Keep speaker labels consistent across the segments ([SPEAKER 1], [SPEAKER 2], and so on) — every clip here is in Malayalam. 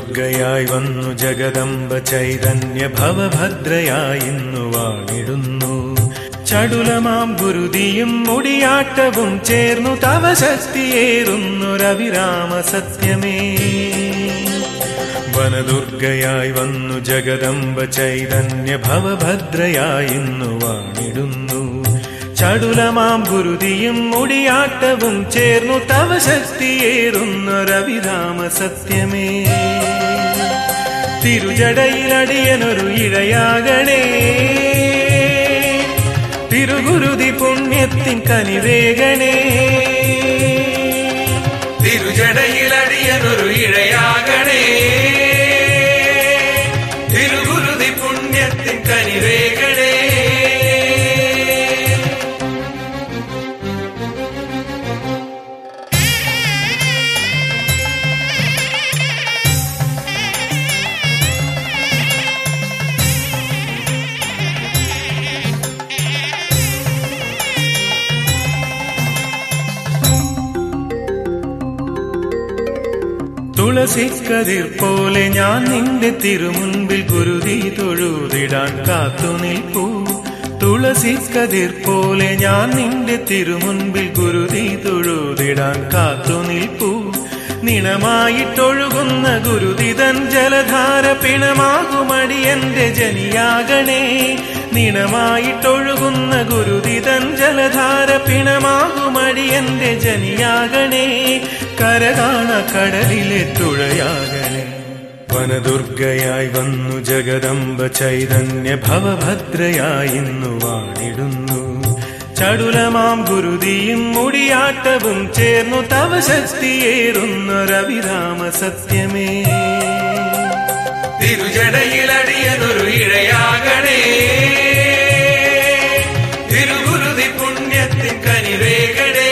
[SPEAKER 1] വനദുർഗയായി വന്നു ജഗദംബ ചൈതന്യ ഭവഭദ്രയായി ഇന്നു വാണിടുന്നു ചടുലമാം ഗുരുതിയും മുടിയാട്ടവും ചേർന്നു തവ ശക്തിയേറുന്നു രവിരാമ സത്യമേ വനദുർഗയായി വന്നു ജഗദംബ ചൈതന്യ ഭവഭദ്രയായി ഇന്നു വാണിടുന്നു ചടുലമാം ഗുരുതിയും മുടിയാട്ടവും ചേർന്നു തവ ശക്തിയേറുന്നു രവിരാമ സത്യമേ തിരുജടയിലടിയനൊരു ഇഴയാകണേ തിരുഗുരുതി പുണ്യത്തിൻ കനിവേഗണേ തിരുജടയിലടിയനൊരു ഇഴയാകണേ തിരുഗുരുതി പുണ്യത്തിൻ കനിവേഗണേ തുളസിക്കതിർ പോലെ ഞാൻ നിന്റെ തിരുമുൻപിൽ ഗുരുതി തൊഴുതിടാൻ കാത്തു നിൽപ്പൂ തുളസിക്കതിർ പോലെ ഞാൻ നിന്റെ തിരുമുൻപിൽ ഗുരുതി തൊഴുതിടാൻ കാത്തു നിൽപ്പൂ നിണമായിട്ടൊഴുകുന്ന ഗുരുതിതൻ ജലധാര പിണമാകുമടിയന്റെ ജനിയാകണേ നിണമായിട്ടൊഴുകുന്ന ഗുരുതിതൻ ജലധാര പിണമാകുമടിയന്റെ ജനിയാകണേ കരകാണ കടലിലെ തുഴയാകണേ വനദുർഗയായി വന്നു ജഗദംബ ചൈതന്യ ഭവഭദ്രയായി ഇന്നു വാണിടുന്നു ചടുലമാം ഗുരുതിയും മുടിയാട്ടവും ചേർന്നു തവ ശക്തിയേറുന്നു രവിരാമ സത്യമേ തിരുജടയിലടിയനൊരു ഇഴയാകണേ തിരുഗുരുതി പുണ്യത്തിൻ കനിവേകണേ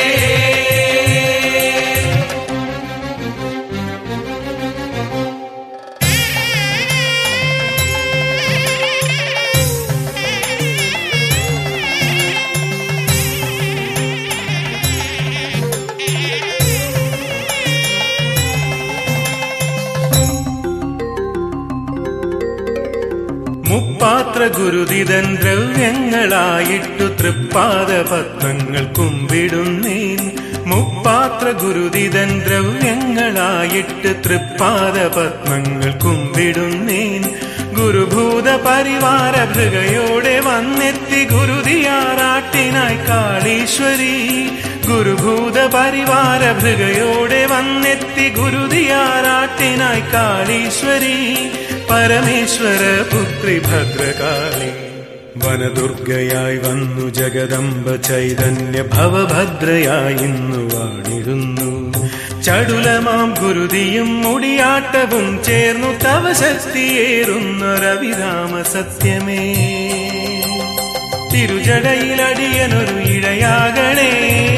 [SPEAKER 1] മുപ്പാത്ര ഗുരുതിതൻ ദ്രവ്യങ്ങളായിട്ടു തൃപ്പാദ പത്മങ്ങൾ കുമ്പിടുന്നേൻ മുപ്പാത്ര ഗുരുതിതൻ ദ്രവ്യങ്ങളായിട്ട് തൃപ്പാദ പത്മങ്ങൾ കുമ്പിടുന്നേൻ ഗുരുഭൂത പരിവാര ഭൃഗയോടെ വന്നെത്തി ഗുരുതിയാറാട്ടിനായി കാളീശ്വരി ഗുരുഭൂത പരിവാര ഭൃഗയോടെ വന്നെത്തി ഗുരുതിയാറാട്ടിനായി കാളീശ്വരി പരമേശ്വര പുത്രി ഭദ്രകാളി വനദുർഗയായി വന്നു ജഗദംബ ചൈതന്യ ഭവഭദ്രയായി ഇന്നു വാണിരുന്നു ചടുലമാം ഗുരുതിയും മുടിയാട്ടവും ചേർന്നു തവ ശക്തിയേറുന്നു രവിരാമ സത്യമേ തിരുജടയിലടിയനൊരു ഇഴയാകണേ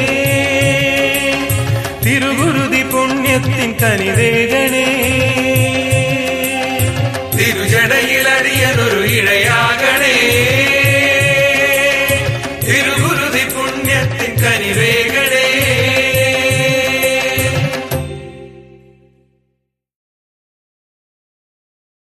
[SPEAKER 1] തിരുഗുരുതി പുണ്യത്തിൻ കനിവേഗണേ തിരുജടയിലടിയനൊരു ഇഴ